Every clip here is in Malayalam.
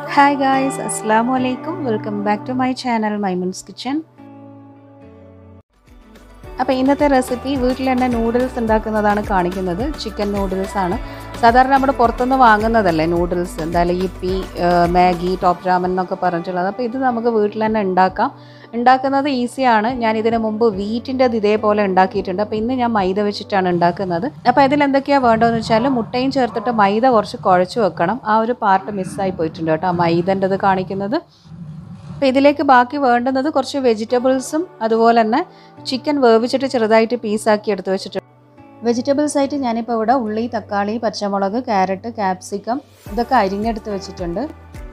ഹായ് ഗായ്സ് അസ്സാം വലൈക്കും welcome back to my channel Maimun's kitchen അപ്പോൾ ഇന്നത്തെ റെസിപ്പി വീട്ടിൽ തന്നെ നൂഡിൽസ് ഉണ്ടാക്കുന്നതാണ് കാണിക്കുന്നത് ചിക്കൻ നൂഡിൽസ് ആണ് സാധാരണ നമ്മൾ പുറത്തുനിന്ന് വാങ്ങുന്നതല്ലേ നൂഡിൽസ് എന്തായാലും ഇപ്പി മാഗി ടോപ്പ് രാമൻ എന്നൊക്കെ പറഞ്ഞിട്ടുള്ളത് അപ്പോൾ ഇത് നമുക്ക് വീട്ടിൽ തന്നെ ഉണ്ടാക്കാം ഉണ്ടാക്കുന്നത് ഈസിയാണ് ഞാൻ ഇതിന് മുമ്പ് വീറ്റിൻ്റെ ഇതേപോലെ ഉണ്ടാക്കിയിട്ടുണ്ട് അപ്പോൾ ഇന്ന് ഞാൻ മൈദ വെച്ചിട്ടാണ് ഉണ്ടാക്കുന്നത് അപ്പോൾ ഇതിൽ എന്തൊക്കെയാണ് വേണ്ടതെന്ന് വെച്ചാൽ മുട്ടയും ചേർത്തിട്ട് മൈദ കുറച്ച് കുഴച്ച് വെക്കണം ആ ഒരു പാർട്ട് മിസ്സായി പോയിട്ടുണ്ട് കേട്ടോ മൈദൻ്റെത് കാണിക്കുന്നത് അപ്പോൾ ഇതിലേക്ക് ബാക്കി വേണ്ടുന്നത് കുറച്ച് വെജിറ്റബിൾസും അതുപോലെ തന്നെ ചിക്കൻ വേവിച്ചിട്ട് ചെറുതായിട്ട് പീസാക്കി എടുത്ത് വെച്ചിട്ടുണ്ട് വെജിറ്റബിൾസ് ആയിട്ട് ഞാനിപ്പോൾ ഇവിടെ ഉള്ളി തക്കാളി പച്ചമുളക് ക്യാരറ്റ് ക്യാപ്സിക്കം ഇതൊക്കെ അരിഞ്ഞെടുത്ത് വെച്ചിട്ടുണ്ട്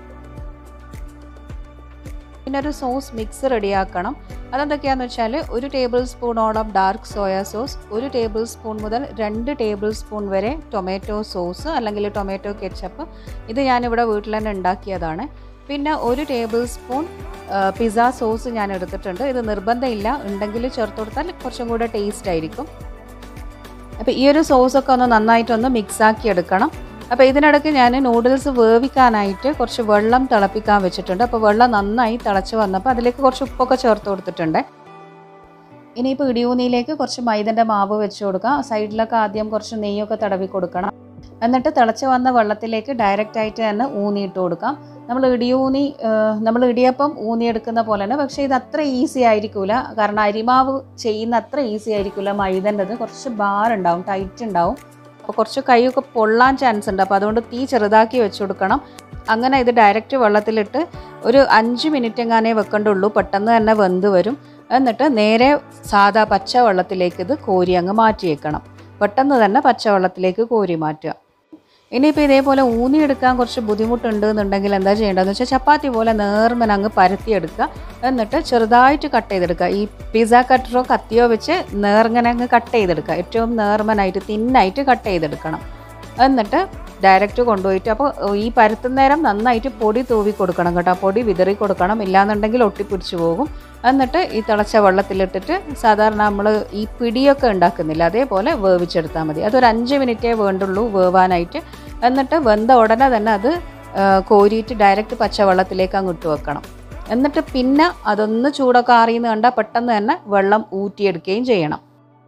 പിന്നെ ഒരു സോസ് മിക്സ് റെഡിയാക്കണം അതെന്തൊക്കെയാണെന്ന് വെച്ചാൽ ഒരു ടേബിൾ സ്പൂണോളം ഡാർക്ക് സോയ സോസ് ഒരു ടേബിൾ സ്പൂൺ മുതൽ രണ്ട് ടേബിൾ സ്പൂൺ വരെ ടൊമാറ്റോ സോസ് അല്ലെങ്കിൽ ടൊമാറ്റോ കെച്ചപ്പ് ഇത് ഞാനിവിടെ വീട്ടിൽ തന്നെ ഉണ്ടാക്കിയതാണ് പിന്നെ ഒരു ടേബിൾ സ്പൂൺ പിസ്സ സോസ് ഞാൻ എടുത്തിട്ടുണ്ട് ഇത് നിർബന്ധമില്ല ഉണ്ടെങ്കിൽ ചേർത്ത് കൊടുത്താൽ കുറച്ചും കൂടെ ടേസ്റ്റ് ആയിരിക്കും അപ്പോൾ ഈ ഒരു സോസൊക്കെ ഒന്ന് നന്നായിട്ടൊന്ന് മിക്സാക്കി എടുക്കണം അപ്പോൾ ഇതിനിടയ്ക്ക് ഞാൻ നൂഡിൽസ് വേവിക്കാനായിട്ട് കുറച്ച് വെള്ളം തിളപ്പിക്കാൻ വെച്ചിട്ടുണ്ട് അപ്പോൾ വെള്ളം നന്നായി തിളച്ച് വന്നപ്പോൾ അതിലേക്ക് കുറച്ച് ഉപ്പൊക്കെ ചേർത്ത് കൊടുത്തിട്ടുണ്ട് ഇനിയിപ്പോൾ ഇടിയൂന്നിയിലേക്ക് കുറച്ച് മൈദൻ്റെ മാവ് വെച്ച് കൊടുക്കാം സൈഡിലൊക്കെ ആദ്യം കുറച്ച് നെയ്യൊക്കെ തടവി കൊടുക്കണം എന്നിട്ട് തിളച്ച് വന്ന വെള്ളത്തിലേക്ക് ഡയറക്റ്റ് ആയിട്ട് തന്നെ ഊന്നിയിട്ട് കൊടുക്കാം നമ്മൾ ഇടിയൂന്നി നമ്മൾ ഇടിയപ്പം ഊന്നിയെടുക്കുന്ന പോലെ തന്നെ പക്ഷേ ഇത് അത്ര ഈസി ആയിരിക്കില്ല കാരണം അരിമാവ് ചെയ്യുന്ന അത്ര ഈസി ആയിരിക്കില്ല മൈദൻ്റെത് കുറച്ച് ബാർ ഉണ്ടാവും ടൈറ്റ് ഉണ്ടാവും അപ്പോൾ കുറച്ച് കൈയൊക്കെ പൊള്ളാൻ ചാൻസ് ഉണ്ട് അപ്പോൾ അതുകൊണ്ട് തീ ചെറുതാക്കി വെച്ച് കൊടുക്കണം അങ്ങനെ ഇത് ഡയറക്റ്റ് വെള്ളത്തിലിട്ട് ഒരു അഞ്ച് മിനിറ്റ് എങ്ങാനേ വെക്കേണ്ടുള്ളൂ പെട്ടെന്ന് തന്നെ വെന്ത് വരും എന്നിട്ട് നേരെ സാധാ പച്ച വെള്ളത്തിലേക്ക് ഇത് കോരി അങ്ങ് മാറ്റി വെക്കണം പെട്ടെന്ന് തന്നെ പച്ചവെള്ളത്തിലേക്ക് കോരി മാറ്റുക ഇനിയിപ്പോൾ ഇതേപോലെ ഊന്നിയെടുക്കാൻ കുറച്ച് ബുദ്ധിമുട്ടുണ്ട് എന്നുണ്ടെങ്കിൽ എന്താ ചെയ്യേണ്ടതെന്ന് വെച്ചാൽ ചപ്പാത്തി പോലെ നേർമൻ അങ്ങ് പരത്തിയെടുക്കുക എന്നിട്ട് ചെറുതായിട്ട് കട്ട് ചെയ്തെടുക്കുക ഈ പിസ്സ കട്ടറോ കത്തിയോ വെച്ച് നേർങ്ങനെ അങ്ങ് കട്ട് ചെയ്തെടുക്കുക ഏറ്റവും നേർമനായിട്ട് തിന്നായിട്ട് കട്ട് ചെയ്തെടുക്കണം എന്നിട്ട് ഡയറക്റ്റ് കൊണ്ടുപോയിട്ട് അപ്പോൾ ഈ പരത്തുന്നേരം നന്നായിട്ട് പൊടി തൂവി കൊടുക്കണം കേട്ടോ പൊടി വിതറി കൊടുക്കണം ഇല്ലാന്നുണ്ടെങ്കിൽ ഒട്ടിപ്പിടിച്ചു പോകും എന്നിട്ട് ഈ തിളച്ച വെള്ളത്തിലിട്ടിട്ട് സാധാരണ നമ്മൾ ഈ പിടിയൊക്കെ ഉണ്ടാക്കുന്നില്ല അതേപോലെ വേവിച്ചെടുത്താൽ മതി അതൊരു അഞ്ച് മിനിറ്റേ വേണ്ടുള്ളൂ വേവാനായിട്ട് എന്നിട്ട് വെന്ത ഉടനെ തന്നെ അത് കോരിയിട്ട് ഡയറക്റ്റ് പച്ചവെള്ളത്തിലേക്ക് അങ്ങ് ഇട്ട് വെക്കണം എന്നിട്ട് പിന്നെ അതൊന്ന് ചൂടൊക്കെ ആറിയെന്ന് കണ്ടാൽ പെട്ടെന്ന് തന്നെ വെള്ളം ഊറ്റിയെടുക്കുകയും ചെയ്യണം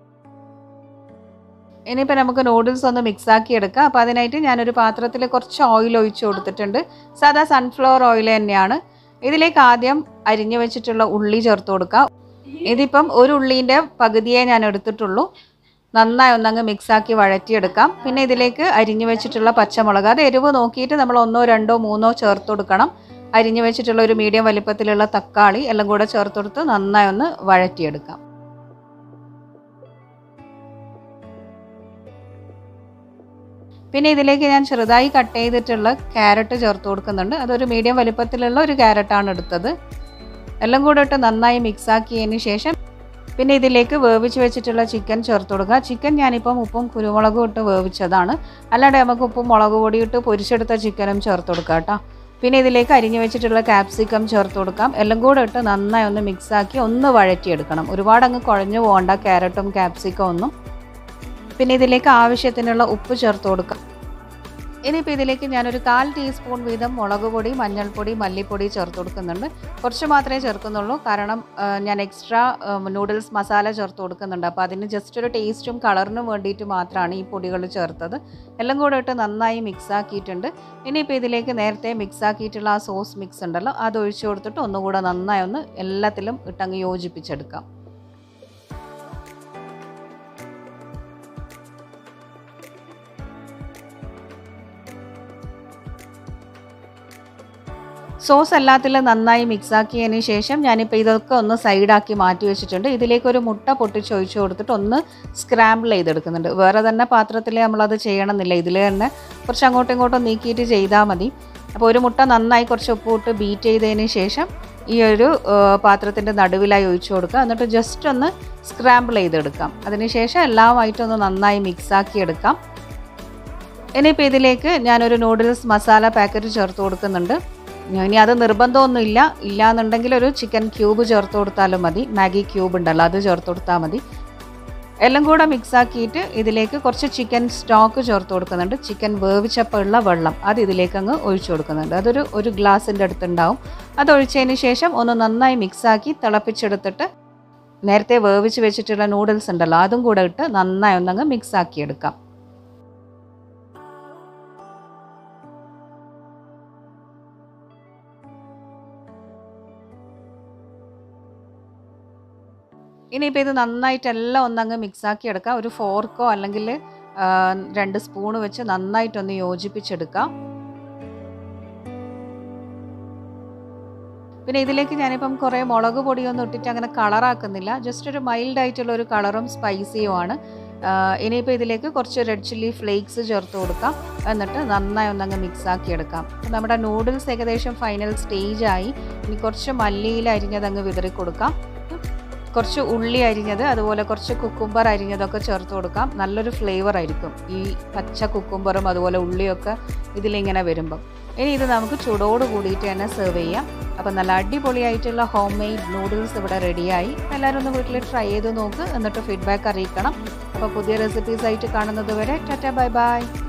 ഇനിയിപ്പോൾ നമുക്ക് നൂഡിൽസ് ഒന്ന് മിക്സാക്കി എടുക്കാം അപ്പോൾ അതിനായിട്ട് ഞാനൊരു പാത്രത്തിൽ കുറച്ച് ഓയിൽ ഒഴിച്ച് കൊടുത്തിട്ടുണ്ട് സാധാ സൺഫ്ലവർ ഓയിൽ തന്നെയാണ് ഇതിലേക്ക് ആദ്യം അരിഞ്ഞു വെച്ചിട്ടുള്ള ഉള്ളി ചേർത്ത് കൊടുക്കാം ഇതിപ്പം ഒരു ഉള്ളീൻ്റെ പകുതിയെ ഞാൻ എടുത്തിട്ടുള്ളൂ നന്നായി ഒന്നങ്ങ് മിക്സാക്കി വഴറ്റിയെടുക്കാം പിന്നെ ഇതിലേക്ക് അരിഞ്ഞു വെച്ചിട്ടുള്ള പച്ചമുളക് അത് എരിവ് നോക്കിയിട്ട് നമ്മൾ ഒന്നോ രണ്ടോ മൂന്നോ ചേർത്ത് കൊടുക്കണം അരിഞ്ഞു വെച്ചിട്ടുള്ള ഒരു മീഡിയം വലിപ്പത്തിലുള്ള തക്കാളി എല്ലാം കൂടെ ചേർത്ത് കൊടുത്ത് നന്നായി ഒന്ന് വഴറ്റിയെടുക്കാം പിന്നെ ഇതിലേക്ക് ഞാൻ ചെറുതായി കട്ട് ചെയ്തിട്ടുള്ള ക്യാരറ്റ് ചേർത്ത് കൊടുക്കുന്നുണ്ട് അതൊരു മീഡിയം വലിപ്പത്തിലുള്ള ഒരു ക്യാരറ്റാണ് എടുത്തത് എല്ലാം കൂടെ ഇട്ട് നന്നായി മിക്സാക്കിയതിന് ശേഷം പിന്നെ ഇതിലേക്ക് വേവിച്ച് വെച്ചിട്ടുള്ള ചിക്കൻ ചേർത്ത് കൊടുക്കുക ചിക്കൻ ഞാനിപ്പം ഉപ്പും കുരുമുളകും ഇട്ട് വേവിച്ചതാണ് അല്ലാണ്ട് നമുക്ക് ഉപ്പും മുളക് പൊടി ഇട്ട് പൊരിച്ചെടുത്ത ചിക്കനും ചേർത്ത് കൊടുക്കുക കേട്ടോ പിന്നെ ഇതിലേക്ക് അരിഞ്ഞു വെച്ചിട്ടുള്ള ക്യാപ്സിക്കം ചേർത്ത് കൊടുക്കാം എല്ലാം കൂടെ ഇട്ട് നന്നായി ഒന്ന് മിക്സാക്കി ഒന്ന് വഴറ്റിയെടുക്കണം ഒരുപാട് അങ്ങ് കുഴഞ്ഞു പോകണ്ട ക്യാരറ്റും ക്യാപ്സിക്കം ഒന്നും പിന്നെ ഇതിലേക്ക് ആവശ്യത്തിനുള്ള ഉപ്പ് ചേർത്ത് കൊടുക്കാം ഇനിയിപ്പോൾ ഇതിലേക്ക് ഞാനൊരു കാൽ ടീസ്പൂൺ വീതം മുളക് പൊടി മഞ്ഞൾപ്പൊടി മല്ലിപ്പൊടി ചേർത്ത് കൊടുക്കുന്നുണ്ട് കുറച്ച് മാത്രമേ ചേർക്കുന്നുള്ളൂ കാരണം ഞാൻ എക്സ്ട്രാ നൂഡിൽസ് മസാല ചേർത്ത് കൊടുക്കുന്നുണ്ട് അപ്പോൾ അതിന് ജസ്റ്റ് ഒരു ടേസ്റ്റും കളറിനും വേണ്ടിയിട്ട് മാത്രമാണ് ഈ പൊടികൾ ചേർത്തത് എല്ലാം കൂടെ ഇട്ട് നന്നായി മിക്സ് ആക്കിയിട്ടുണ്ട് ഇനിയിപ്പോൾ ഇതിലേക്ക് നേരത്തെ മിക്സ് ആക്കിയിട്ടുള്ള ആ സോസ് മിക്സ് ഉണ്ടല്ലോ അത് ഒഴിച്ചു കൊടുത്തിട്ട് ഒന്നുകൂടെ നന്നായി ഒന്ന് എല്ലാത്തിലും ഇട്ടങ്ങ് യോജിപ്പിച്ചെടുക്കാം സോസ് എല്ലാത്തിലും നന്നായി മിക്സ് ആക്കിയതിന് ശേഷം ഞാനിപ്പോൾ ഇതൊക്കെ ഒന്ന് സൈഡാക്കി മാറ്റി വെച്ചിട്ടുണ്ട് ഇതിലേക്ക് ഒരു മുട്ട പൊട്ടിച്ച് ഒഴിച്ചു കൊടുത്തിട്ട് ഒന്ന് സ്ക്രാമ്പിൾ ചെയ്തെടുക്കുന്നുണ്ട് വേറെ തന്നെ പാത്രത്തിൽ നമ്മളത് ചെയ്യണമെന്നില്ല ഇതിൽ തന്നെ കുറച്ച് അങ്ങോട്ടും ഇങ്ങോട്ടും നീക്കിയിട്ട് ചെയ്താൽ മതി അപ്പോൾ ഒരു മുട്ട നന്നായി കുറച്ച് ഉപ്പിട്ട് ബീറ്റ് ചെയ്തതിന് ശേഷം ഈ ഒരു പാത്രത്തിൻ്റെ നടുവിലായി ഒഴിച്ചു കൊടുക്കുക എന്നിട്ട് ജസ്റ്റ് ഒന്ന് സ്ക്രാമ്പിൾ ചെയ്തെടുക്കാം അതിനുശേഷം എല്ലാമായിട്ടൊന്ന് നന്നായി മിക്സാക്കി എടുക്കാം ഇനിയിപ്പോൾ ഇതിലേക്ക് ഞാനൊരു നൂഡിൽസ് മസാല പാക്കറ്റ് ചേർത്ത് കൊടുക്കുന്നുണ്ട് ഇനി അത് നിർബന്ധമൊന്നുമില്ല ഇല്ലാന്നുണ്ടെങ്കിൽ ഒരു ചിക്കൻ ക്യൂബ് ചേർത്ത് കൊടുത്താലും മതി മാഗി ക്യൂബ് ഉണ്ടല്ലോ അത് ചേർത്ത് കൊടുത്താൽ മതി എല്ലാം കൂടെ മിക്സ് ആക്കിയിട്ട് ഇതിലേക്ക് കുറച്ച് ചിക്കൻ സ്റ്റോക്ക് ചേർത്ത് കൊടുക്കുന്നുണ്ട് ചിക്കൻ വേവിച്ചപ്പോൾ ഉള്ള വെള്ളം അത് ഇതിലേക്ക് അങ്ങ് ഒഴിച്ചു കൊടുക്കുന്നുണ്ട് അതൊരു ഒരു ഗ്ലാസിൻ്റെ അടുത്തുണ്ടാവും അത് ഒഴിച്ചതിന് ശേഷം ഒന്ന് നന്നായി മിക്സാക്കി തിളപ്പിച്ചെടുത്തിട്ട് നേരത്തെ വേവിച്ച് വെച്ചിട്ടുള്ള നൂഡിൽസ് ഉണ്ടല്ലോ അതും കൂടെ ഇട്ട് നന്നായി ഒന്നങ്ങ് മിക്സ് ആക്കി എടുക്കാം ഇനിയിപ്പോൾ ഇത് നന്നായിട്ടെല്ലാം ഒന്നങ്ങ് മിക്സാക്കി എടുക്കാം ഒരു ഫോർക്കോ അല്ലെങ്കിൽ രണ്ട് സ്പൂണ് വെച്ച് നന്നായിട്ടൊന്ന് യോജിപ്പിച്ചെടുക്കാം പിന്നെ ഇതിലേക്ക് ഞാനിപ്പം കുറേ മുളക് പൊടിയൊന്നും ഇട്ടിട്ട് അങ്ങനെ കളറാക്കുന്നില്ല ജസ്റ്റ് ഒരു മൈൽഡ് ആയിട്ടുള്ള ഒരു കളറും സ്പൈസിയുമാണ് ഇനിയിപ്പോൾ ഇതിലേക്ക് കുറച്ച് റെഡ് ചില്ലി ഫ്ലേക്സ് ചേർത്ത് കൊടുക്കാം എന്നിട്ട് നന്നായി ഒന്നങ്ങ് മിക്സ് ആക്കി എടുക്കാം നമ്മുടെ നൂഡിൽസ് ഏകദേശം ഫൈനൽ സ്റ്റേജായി ഇനി കുറച്ച് മല്ലിയിൽ അരിഞ്ഞത് അങ്ങ് വിതറി കൊടുക്കാം കുറച്ച് ഉള്ളി അരിഞ്ഞത് അതുപോലെ കുറച്ച് കുക്കുംബർ അരിഞ്ഞതൊക്കെ ചേർത്ത് കൊടുക്കാം നല്ലൊരു ഫ്ലേവർ ആയിരിക്കും ഈ പച്ച കുക്കുംബറും അതുപോലെ ഉള്ളിയൊക്കെ ഇതിലിങ്ങനെ വരുമ്പം ഇനി ഇത് നമുക്ക് ചൂടോട് കൂടിയിട്ട് തന്നെ സെർവ് ചെയ്യാം അപ്പോൾ നല്ല അടിപൊളിയായിട്ടുള്ള ഹോം മെയ്ഡ് നൂഡിൽസ് ഇവിടെ റെഡിയായി എല്ലാവരും ഒന്ന് വീട്ടിൽ ട്രൈ ചെയ്ത് നോക്ക് എന്നിട്ട് ഫീഡ്ബാക്ക് അറിയിക്കണം അപ്പോൾ പുതിയ റെസിപ്പീസ് ആയിട്ട് കാണുന്നത് വരെ ടാറ്റ ബൈ ബൈ